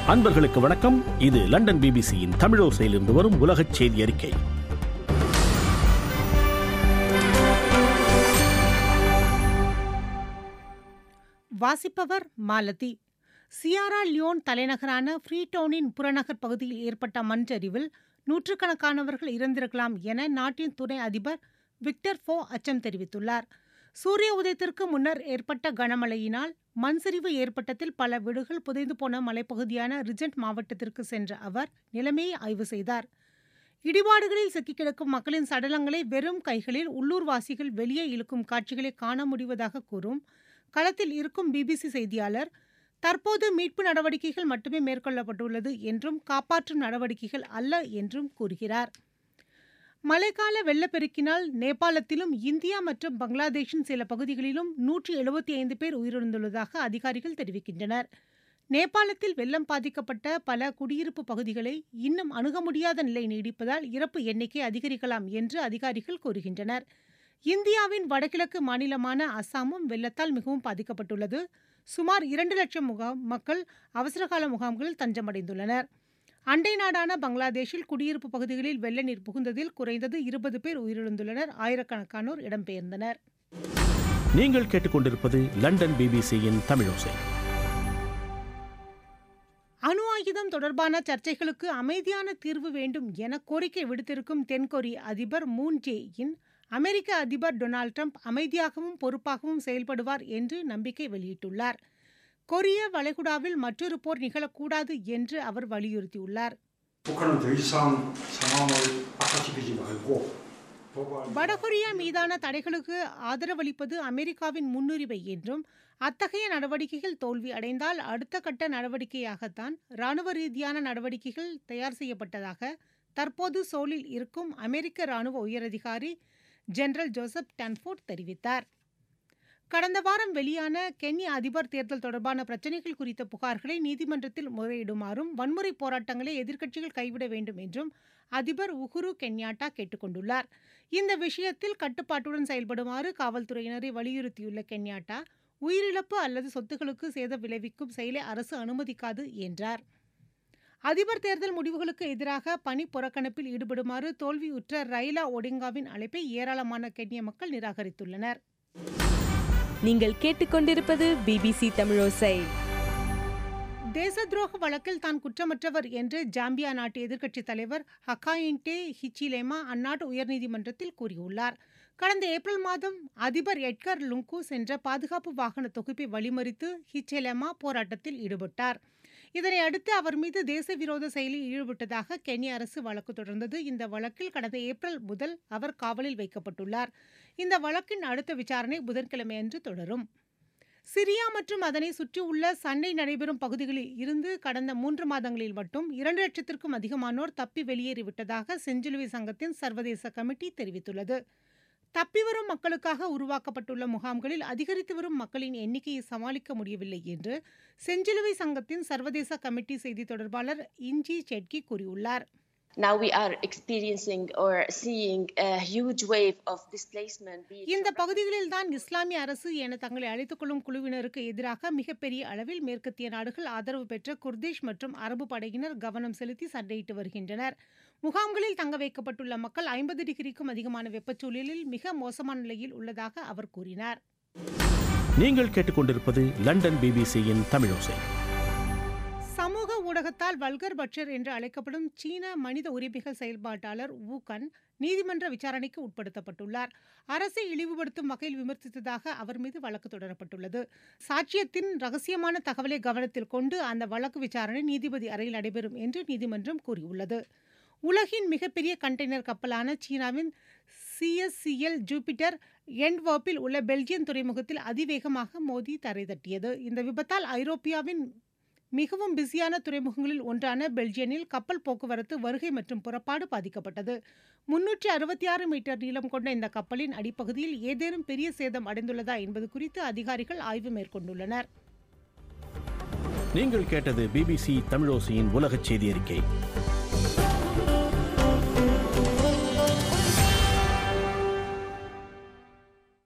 அன்பர்களுக்கு வணக்கம் இது லண்டன் பிபிசியின் தமிழோசையிலிருந்து வரும் உலகச் செய்தி அறிக்கை வாசிப்பவர் மாலதி சியாரா லியோன் தலைநகரான ஃப்ரீடவுனின் புறநகர் பகுதியில் ஏற்பட்ட மண்சரிவில் நூற்றுக்கணக்கானவர்கள் இறந்திருக்கலாம் என நாட்டின் துணை அதிபர் விக்டர் ஃபோ அச்சம் தெரிவித்துள்ளார் சூரிய உதயத்திற்கு முன்னர் ஏற்பட்ட கனமழையினால் மண்சரிவு ஏற்பட்டதில் பல வீடுகள் புதைந்து போன மலைப்பகுதியான ரிஜென்ட் மாவட்டத்திற்கு சென்ற அவர் நிலைமையை ஆய்வு செய்தார் இடிபாடுகளில் சிக்கிக் கிடக்கும் மக்களின் சடலங்களை வெறும் கைகளில் உள்ளூர்வாசிகள் வெளியே இழுக்கும் காட்சிகளை காண முடிவதாக கூறும் களத்தில் இருக்கும் பிபிசி செய்தியாளர் தற்போது மீட்பு நடவடிக்கைகள் மட்டுமே மேற்கொள்ளப்பட்டுள்ளது என்றும் காப்பாற்றும் நடவடிக்கைகள் அல்ல என்றும் கூறுகிறார் மழைக்கால வெள்ளப்பெருக்கினால் நேபாளத்திலும் இந்தியா மற்றும் பங்களாதேஷின் சில பகுதிகளிலும் நூற்றி எழுபத்தி ஐந்து பேர் உயிரிழந்துள்ளதாக அதிகாரிகள் தெரிவிக்கின்றனர் நேபாளத்தில் வெள்ளம் பாதிக்கப்பட்ட பல குடியிருப்பு பகுதிகளை இன்னும் அணுக முடியாத நிலை நீடிப்பதால் இறப்பு எண்ணிக்கை அதிகரிக்கலாம் என்று அதிகாரிகள் கூறுகின்றனர் இந்தியாவின் வடகிழக்கு மாநிலமான அஸ்ஸாமும் வெள்ளத்தால் மிகவும் பாதிக்கப்பட்டுள்ளது சுமார் இரண்டு லட்சம் முகாம் மக்கள் அவசரகால முகாம்களில் தஞ்சமடைந்துள்ளனர் அண்டை நாடான பங்களாதேஷில் குடியிருப்பு பகுதிகளில் வெள்ள நீர் புகுந்ததில் குறைந்தது இருபது பேர் உயிரிழந்துள்ளனர் ஆயிரக்கணக்கானோர் இடம்பெயர்ந்தனர் நீங்கள் கேட்டுக்கொண்டிருப்பது லண்டன் பிபிசியின் தமிழோசை அணு ஆயுதம் தொடர்பான சர்ச்சைகளுக்கு அமைதியான தீர்வு வேண்டும் என கோரிக்கை விடுத்திருக்கும் தென்கொரிய அதிபர் மூன் ஜே இன் அமெரிக்க அதிபர் டொனால்ட் ட்ரம்ப் அமைதியாகவும் பொறுப்பாகவும் செயல்படுவார் என்று நம்பிக்கை வெளியிட்டுள்ளார் கொரிய வளைகுடாவில் மற்றொரு போர் நிகழக்கூடாது என்று அவர் வலியுறுத்தியுள்ளார் 북한은 더 이상 상황을 악화시키지 말고 도발 வடகொரியா மீதான தடைகளுக்கு ஆதரவளிப்பது அமெரிக்காவின் முன்னுரிமை என்றும் அத்தகைய நடவடிக்கைகள் தோல்வி அடைந்தால் அடுத்த கட்ட நடவடிக்கையாகத்தான் இராணுவ ரீதியான நடவடிக்கைகள் தயார் செய்யப்பட்டதாக தற்போது சோலில் இருக்கும் அமெரிக்க இராணுவ உயரதிகாரி ஜெனரல் ஜோசப் டான்ஃபோர்ட் தெரிவித்தார் கடந்த வாரம் வெளியான கென்யா அதிபர் தேர்தல் தொடர்பான பிரச்சினைகள் குறித்த புகார்களை நீதிமன்றத்தில் முறையிடுமாறும் வன்முறை போராட்டங்களை எதிர்க்கட்சிகள் கைவிட வேண்டும் என்றும் அதிபர் உகுரு கென்யாட்டா கேட்டுக்கொண்டுள்ளார் இந்த விஷயத்தில் கட்டுப்பாட்டுடன் செயல்படுமாறு காவல்துறையினரை வலியுறுத்தியுள்ள கென்யாட்டா உயிரிழப்பு அல்லது சொத்துக்களுக்கு சேதம் விளைவிக்கும் செயலை அரசு அனுமதிக்காது என்றார் அதிபர் தேர்தல் முடிவுகளுக்கு எதிராக பணி புறக்கணிப்பில் ஈடுபடுமாறு தோல்வியுற்ற ரைலா ஒடிங்காவின் அழைப்பை ஏராளமான கென்ய மக்கள் நிராகரித்துள்ளனர் நீங்கள் கேட்டுக்கொண்டிருப்பது பிபிசி தமிழோசை தேச துரோக வழக்கில் தான் குற்றமற்றவர் என்று ஜாம்பியா நாட்டு எதிர்க்கட்சித் தலைவர் ஹக்காயின்டே ஹிச்சிலேமா அந்நாட்டு உயர்நீதிமன்றத்தில் கூறியுள்ளார் கடந்த ஏப்ரல் மாதம் அதிபர் எட்கர் லுங்கூஸ் என்ற பாதுகாப்பு வாகன தொகுப்பை வழிமறித்து ஹிச்சேலேமா போராட்டத்தில் ஈடுபட்டார் இதனை அடுத்து அவர் மீது தேச விரோத செயலில் ஈடுபட்டதாக கென்ய அரசு வழக்கு தொடர்ந்தது இந்த வழக்கில் கடந்த ஏப்ரல் முதல் அவர் காவலில் வைக்கப்பட்டுள்ளார் இந்த வழக்கின் அடுத்த விசாரணை புதன்கிழமையன்று தொடரும் சிரியா மற்றும் அதனை சுற்றியுள்ள சண்டை நடைபெறும் பகுதிகளில் இருந்து கடந்த மூன்று மாதங்களில் மட்டும் இரண்டு லட்சத்திற்கும் அதிகமானோர் தப்பி வெளியேறிவிட்டதாக செஞ்சிலுவை சங்கத்தின் சர்வதேச கமிட்டி தெரிவித்துள்ளது தப்பி வரும் மக்களுக்காக உருவாக்கப்பட்டுள்ள முகாம்களில் அதிகரித்து வரும் மக்களின் எண்ணிக்கையை சமாளிக்க முடியவில்லை என்று செஞ்சிலுவை சங்கத்தின் சர்வதேச கமிட்டி செய்தி தொடர்பாளர் இஞ்சி செட்கி கூறியுள்ளார் Now we are experiencing or seeing a huge wave of displacement. be it இந்த from பகுதிகளில் தான் இஸ்லாமிய அரசு என தங்களை அழைத்துக் கொள்ளும் குழுவினருக்கு எதிராக மிகப்பெரிய அளவில் மேற்கத்திய நாடுகள் ஆதரவு பெற்ற குர்திஷ் மற்றும் அரபு படையினர் கவனம் செலுத்தி சண்டையிட்டு வருகின்றனர் முகாம்களில் தங்க வைக்கப்பட்டுள்ள மக்கள் ஐம்பது டிகிரிக்கும் அதிகமான வெப்பச்சூழலில் மிக மோசமான நிலையில் உள்ளதாக அவர் கூறினார் நீங்கள் கேட்டுக்கொண்டிருப்பது லண்டன் பிபிசியின் தமிழோசை சமூக ஊடகத்தால் வல்கர் பட்சர் என்று அழைக்கப்படும் சீன மனித உரிமைகள் செயல்பாட்டாளர் வூகன் நீதிமன்ற விசாரணைக்கு உட்படுத்தப்பட்டுள்ளார் அரசை இழிவுபடுத்தும் வகையில் விமர்சித்ததாக அவர் மீது வழக்கு தொடரப்பட்டுள்ளது சாட்சியத்தின் ரகசியமான தகவலை கவனத்தில் கொண்டு அந்த வழக்கு விசாரணை நீதிபதி அறையில் நடைபெறும் என்று நீதிமன்றம் கூறியுள்ளது உலகின் மிகப்பெரிய கண்டெய்னர் கப்பலான சீனாவின் சிஎஸ்சிஎல் ஜூபிட்டர் எண்ட்வர்ப்பில் உள்ள பெல்ஜியன் துறைமுகத்தில் அதிவேகமாக மோதி தரை தட்டியது இந்த விபத்தால் ஐரோப்பியாவின் மிகவும் பிஸியான துறைமுகங்களில் ஒன்றான பெல்ஜியனில் கப்பல் போக்குவரத்து வருகை மற்றும் புறப்பாடு பாதிக்கப்பட்டது முன்னூற்றி அறுபத்தி ஆறு மீட்டர் நீளம் கொண்ட இந்த கப்பலின் அடிப்பகுதியில் ஏதேனும் பெரிய சேதம் அடைந்துள்ளதா என்பது குறித்து அதிகாரிகள் ஆய்வு மேற்கொண்டுள்ளனர் நீங்கள் கேட்டது பிபிசி தமிழோசையின் உலகச் செய்தி அறிக்கை